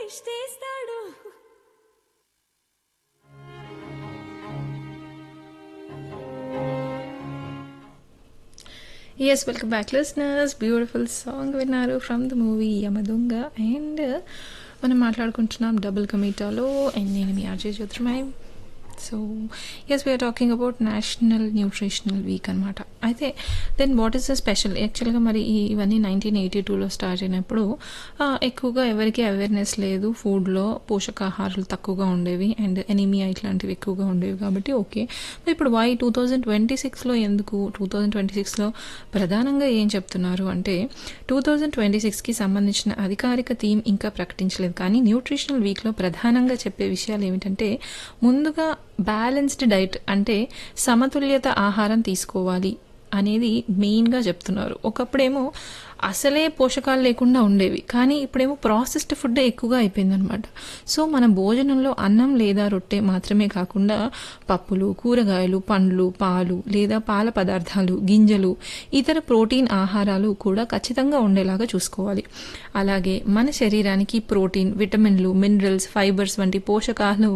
wish చేస్తాడు yes welcome back listeners beautiful song విన్నారు from the movie Yamadonga and మనం మాట్లాడుకుంటున్నాం డబుల్ కమిటాలో అండ్ నేను మీ RJ Jyotirmay so yes we are talking about national nutritional week అనమాట అయితే then what is the special యాక్చువల్గా మరి ఈ ఇవన్నీ నైన్టీన్ ఎయిటీ టూలో స్టార్ట్ అయినప్పుడు ఆ, ఎక్కువగా ఎవరికి అవేర్నెస్ లేదు ఫుడ్లో పోషకాహారాలు తక్కువగా ఉండేవి అండ్ ఎనీమియా ఇట్లాంటివి ఎక్కువగా ఉండేవి కాబట్టి ఓకే మరి ఇప్పుడు వై టూ థౌజండ్ ట్వంటీ సిక్స్లో ఎందుకు టూ థౌజండ్ ట్వంటీ సిక్స్లో ప్రధానంగా ఏం చెప్తున్నారు అంటే టూ థౌజండ్ ట్వంటీ సిక్స్కి సంబంధించిన అధికారిక థీమ్ ఇంకా ప్రకటించలేదు కానీ న్యూట్రిషనల్ వీక్లో ప్రధానంగా చెప్పే విషయాలు ఏమిటంటే ముందుగా బ్యాలెన్స్డ్ డైట్ అంటే సమతుల్యత ఆహారం తీసుకోవాలి అనేది మెయిన్గా చెప్తున్నారు ఒకప్పుడేమో అసలే పోషకాలు లేకుండా ఉండేవి కానీ ఇప్పుడేమో ప్రాసెస్డ్ ఫుడ్ ఎక్కువగా అయిపోయిందనమాట సో మన భోజనంలో అన్నం లేదా రొట్టె మాత్రమే కాకుండా పప్పులు కూరగాయలు పండ్లు పాలు లేదా పాల పదార్థాలు గింజలు ఇతర ప్రోటీన్ ఆహారాలు కూడా ఖచ్చితంగా ఉండేలాగా చూసుకోవాలి అలాగే మన శరీరానికి ప్రోటీన్ విటమిన్లు మినరల్స్ ఫైబర్స్ వంటి పోషకాలు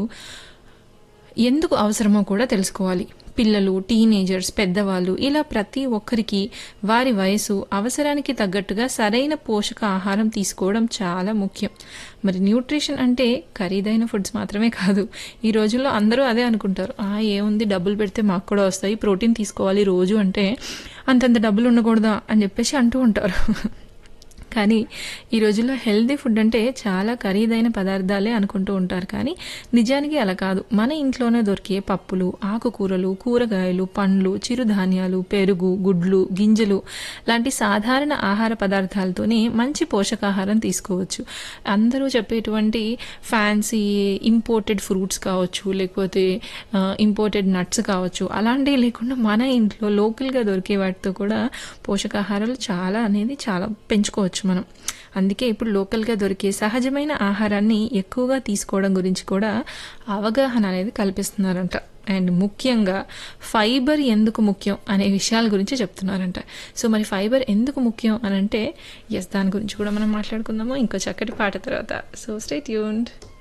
ఎందుకు అవసరమో కూడా తెలుసుకోవాలి పిల్లలు టీనేజర్స్ పెద్దవాళ్ళు ఇలా ప్రతి ఒక్కరికి వారి వయసు అవసరానికి తగ్గట్టుగా సరైన పోషక ఆహారం తీసుకోవడం చాలా ముఖ్యం మరి న్యూట్రిషన్ అంటే ఖరీదైన ఫుడ్స్ మాత్రమే కాదు ఈ రోజుల్లో అందరూ అదే అనుకుంటారు ఆ ఏముంది డబ్బులు పెడితే మాకు కూడా వస్తాయి ప్రోటీన్ తీసుకోవాలి రోజు అంటే అంతంత డబ్బులు ఉండకూడదా అని చెప్పేసి అంటూ ఉంటారు కానీ ఈ రోజుల్లో హెల్దీ ఫుడ్ అంటే చాలా ఖరీదైన పదార్థాలే అనుకుంటూ ఉంటారు కానీ నిజానికి అలా కాదు మన ఇంట్లోనే దొరికే పప్పులు ఆకుకూరలు కూరగాయలు పండ్లు చిరుధాన్యాలు పెరుగు గుడ్లు గింజలు లాంటి సాధారణ ఆహార పదార్థాలతోనే మంచి పోషకాహారం తీసుకోవచ్చు అందరూ చెప్పేటువంటి ఫ్యాన్సీ ఇంపోర్టెడ్ ఫ్రూట్స్ కావచ్చు లేకపోతే ఇంపోర్టెడ్ నట్స్ కావచ్చు అలాంటివి లేకుండా మన ఇంట్లో లోకల్గా దొరికే వాటితో కూడా పోషకాహారాలు చాలా అనేది చాలా పెంచుకోవచ్చు మనం అందుకే ఇప్పుడు లోకల్గా దొరికే సహజమైన ఆహారాన్ని ఎక్కువగా తీసుకోవడం గురించి కూడా అవగాహన అనేది కల్పిస్తున్నారంట అండ్ ముఖ్యంగా ఫైబర్ ఎందుకు ముఖ్యం అనే విషయాల గురించి చెప్తున్నారంట సో మరి ఫైబర్ ఎందుకు ముఖ్యం అని అంటే ఎస్ దాని గురించి కూడా మనం మాట్లాడుకుందాము ఇంకో చక్కటి పాట తర్వాత సో స్టే ట్యూన్డ్